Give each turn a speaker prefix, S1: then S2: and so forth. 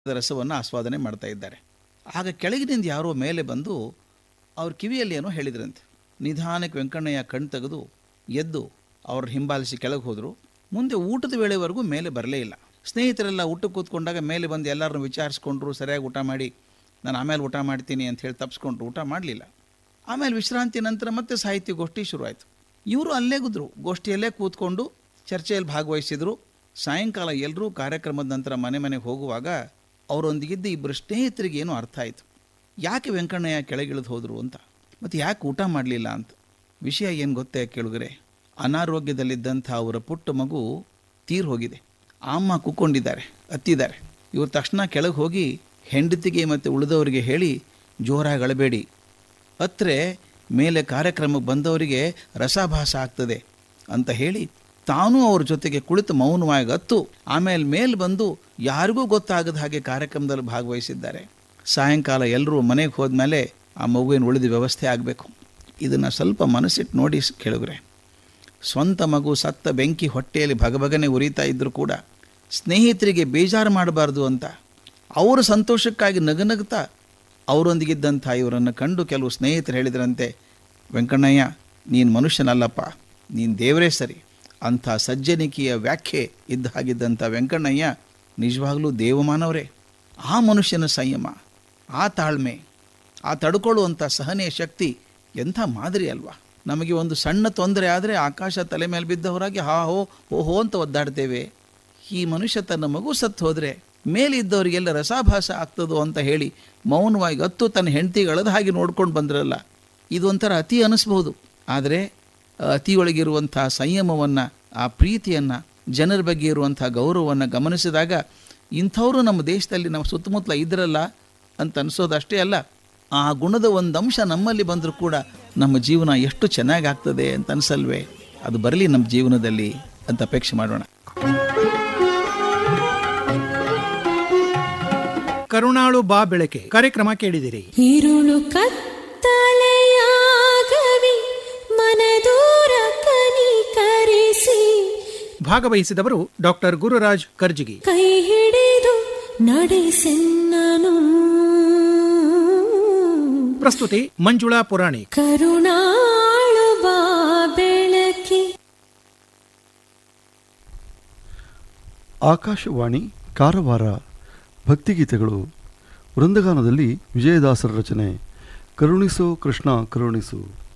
S1: ರಸವನ್ನು ಆಸ್ವಾದನೆ ಮಾಡ್ತಾ ಇದ್ದಾರೆ ಆಗ ಕೆಳಗಿನಿಂದ ಯಾರೋ ಮೇಲೆ ಬಂದು ಅವ್ರ ಕಿವಿಯಲ್ಲಿ ಏನೋ ಹೇಳಿದ್ರಂತೆ ನಿಧಾನಕ್ಕೆ ವೆಂಕಣ್ಣಯ್ಯ ಕಣ್ ತೆಗೆದು ಎದ್ದು ಅವ್ರ ಹಿಂಬಾಲಿಸಿ ಕೆಳಗೆ ಹೋದರು ಮುಂದೆ ಊಟದ ವೇಳೆವರೆಗೂ ಮೇಲೆ ಬರಲೇ ಇಲ್ಲ ಸ್ನೇಹಿತರೆಲ್ಲ ಊಟಕ್ಕೆ ಕೂತ್ಕೊಂಡಾಗ ಮೇಲೆ ಬಂದು ಎಲ್ಲರನ್ನು ವಿಚಾರಿಸ್ಕೊಂಡ್ರು ಸರಿಯಾಗಿ ಊಟ ಮಾಡಿ ನಾನು ಆಮೇಲೆ ಊಟ ಮಾಡ್ತೀನಿ ಅಂತ ಹೇಳಿ ತಪ್ಪಿಸ್ಕೊಂಡ್ರು ಊಟ ಮಾಡಲಿಲ್ಲ ಆಮೇಲೆ ವಿಶ್ರಾಂತಿ ನಂತರ ಮತ್ತೆ ಸಾಹಿತ್ಯ ಗೋಷ್ಠಿ ಶುರುವಾಯಿತು ಇವರು ಅಲ್ಲೇ ಗುದ್ರು ಗೋಷ್ಠಿಯಲ್ಲೇ ಕೂತ್ಕೊಂಡು ಚರ್ಚೆಯಲ್ಲಿ ಭಾಗವಹಿಸಿದರು ಸಾಯಂಕಾಲ ಎಲ್ಲರೂ ಕಾರ್ಯಕ್ರಮದ ನಂತರ ಮನೆ ಮನೆಗೆ ಹೋಗುವಾಗ ಅವರೊಂದಿಗಿದ್ದ ಇಬ್ಬರು ಸ್ನೇಹಿತರಿಗೆ ಏನೋ ಅರ್ಥ ಆಯಿತು ಯಾಕೆ ವೆಂಕಣ್ಣಯ್ಯ ಕೆಳಗಿಳಿದು ಹೋದರು ಅಂತ ಮತ್ತು ಯಾಕೆ ಊಟ ಮಾಡಲಿಲ್ಲ ಅಂತ ವಿಷಯ ಏನು ಗೊತ್ತೇ ಕೇಳುಗರೆ ಅನಾರೋಗ್ಯದಲ್ಲಿದ್ದಂಥ ಅವರ ಪುಟ್ಟ ಮಗು ತೀರ್ ಹೋಗಿದೆ ಆ ಅಮ್ಮ ಕುಕ್ಕೊಂಡಿದ್ದಾರೆ ಅತ್ತಿದ್ದಾರೆ ಇವರು ತಕ್ಷಣ ಕೆಳಗೆ ಹೋಗಿ ಹೆಂಡತಿಗೆ ಮತ್ತು ಉಳಿದವರಿಗೆ ಹೇಳಿ ಜೋರಾಗಿ ಅಳಬೇಡಿ ಹತ್ರೆ ಮೇಲೆ ಕಾರ್ಯಕ್ರಮಕ್ಕೆ ಬಂದವರಿಗೆ ರಸಾಭಾಸ ಆಗ್ತದೆ ಅಂತ ಹೇಳಿ ತಾನೂ ಅವ್ರ ಜೊತೆಗೆ ಕುಳಿತು ಮೌನವಾಗಿ ಹತ್ತು ಆಮೇಲೆ ಮೇಲೆ ಬಂದು ಯಾರಿಗೂ ಗೊತ್ತಾಗದ ಹಾಗೆ ಕಾರ್ಯಕ್ರಮದಲ್ಲಿ ಭಾಗವಹಿಸಿದ್ದಾರೆ ಸಾಯಂಕಾಲ ಎಲ್ಲರೂ ಮನೆಗೆ ಹೋದ್ಮೇಲೆ ಆ ಮಗುವಿನ ಉಳಿದ ವ್ಯವಸ್ಥೆ ಆಗಬೇಕು ಇದನ್ನು ಸ್ವಲ್ಪ ಮನಸ್ಸಿಟ್ಟು ನೋಡಿ ಕೇಳಿದ್ರೆ ಸ್ವಂತ ಮಗು ಸತ್ತ ಬೆಂಕಿ ಹೊಟ್ಟೆಯಲ್ಲಿ ಭಗಭಗನೆ ಉರಿತಾ ಇದ್ದರೂ ಕೂಡ ಸ್ನೇಹಿತರಿಗೆ ಬೇಜಾರು ಮಾಡಬಾರ್ದು ಅಂತ ಅವರ ಸಂತೋಷಕ್ಕಾಗಿ ನಗನಗ್ತಾ ಅವರೊಂದಿಗಿದ್ದಂಥ ಇವರನ್ನು ಕಂಡು ಕೆಲವು ಸ್ನೇಹಿತರು ಹೇಳಿದ್ರಂತೆ ವೆಂಕಣ್ಣಯ್ಯ ನೀನು ಮನುಷ್ಯನಲ್ಲಪ್ಪ ನೀನು ದೇವರೇ ಸರಿ ಅಂಥ ಸಜ್ಜನಿಕೆಯ ವ್ಯಾಖ್ಯೆ ಇದ್ದ ಹಾಗಿದ್ದಂಥ ವೆಂಕಣ್ಣಯ್ಯ ನಿಜವಾಗಲೂ ದೇವಮಾನವರೇ ಆ ಮನುಷ್ಯನ ಸಂಯಮ ಆ ತಾಳ್ಮೆ ಆ ತಡ್ಕೊಳ್ಳುವಂಥ ಸಹನೆಯ ಶಕ್ತಿ ಎಂಥ ಮಾದರಿ ಅಲ್ವಾ ನಮಗೆ ಒಂದು ಸಣ್ಣ ತೊಂದರೆ ಆದರೆ ಆಕಾಶ ತಲೆ ಮೇಲೆ ಬಿದ್ದವರಾಗಿ ಹಾ ಹೋ ಹೋ ಹೋ ಅಂತ ಒದ್ದಾಡ್ತೇವೆ ಈ ಮನುಷ್ಯ ತನ್ನ ಮಗು ಸತ್ತು ಹೋದರೆ ಮೇಲಿದ್ದವರಿಗೆಲ್ಲ ರಸಾಭಾಸ ಆಗ್ತದೋ ಅಂತ ಹೇಳಿ ಮೌನವಾಗಿ ಹತ್ತು ತನ್ನ ಹೆಂಡತಿಗೆ ಅಳದ ಹಾಗೆ ನೋಡ್ಕೊಂಡು ಬಂದ್ರಲ್ಲ ಇದು ಒಂಥರ ಅತಿ ಅನ್ನಿಸ್ಬೋದು ಆದರೆ ಆ ಅತಿಯೊಳಗಿರುವಂಥ ಸಂಯಮವನ್ನು ಆ ಪ್ರೀತಿಯನ್ನು ಜನರ ಬಗ್ಗೆ ಇರುವಂಥ ಗೌರವವನ್ನು ಗಮನಿಸಿದಾಗ ಇಂಥವರು ನಮ್ಮ ದೇಶದಲ್ಲಿ ನಮ್ಮ ಸುತ್ತಮುತ್ತಲ ಇದ್ರಲ್ಲ ಅಂತ ಅನಿಸೋದಷ್ಟೇ ಅಲ್ಲ ಆ ಗುಣದ ಒಂದು ಅಂಶ ನಮ್ಮಲ್ಲಿ ಬಂದರೂ ಕೂಡ ನಮ್ಮ ಜೀವನ ಎಷ್ಟು ಚೆನ್ನಾಗಿ ಆಗ್ತದೆ ಅಂತ ಅನಿಸಲ್ವೇ ಅದು ಬರಲಿ ನಮ್ಮ ಜೀವನದಲ್ಲಿ ಅಂತ ಅಪೇಕ್ಷೆ ಮಾಡೋಣ
S2: ಕರುಣಾಳು ಬಾ ಬೆಳಕೆ ಕಾರ್ಯಕ್ರಮ ಕೇಳಿದಿರಿ
S3: ഇരുളു കത്തലയാകവി മനദൂര ಕನಿಕರಿಸಿ
S2: ಭಾಗವಹಿಸಿದವರು ಡಾಕ್ಟರ್ ಗುರುರಾಜ್ ಕರ್ಜಿಗಿ
S3: ಕೈ ಹಿಡಿದು ನಡೆಸೆನ್ನನು
S2: ಪ್ರಸ್ತುತಿ ಮಂಜುಳಾ ಪುರಾಣಿ
S3: ಕರುಣಾಳು ಬಾ ಬೆಳಕಿ
S4: ಆಕಾಶವಾಣಿ ಕಾರವಾರ ಭಕ್ತಿಗೀತೆಗಳು ವೃಂದಗಾನದಲ್ಲಿ ವಿಜಯದಾಸರ ರಚನೆ ಕರುಣಿಸೋ ಕೃಷ್ಣ ಕರುಣಿಸು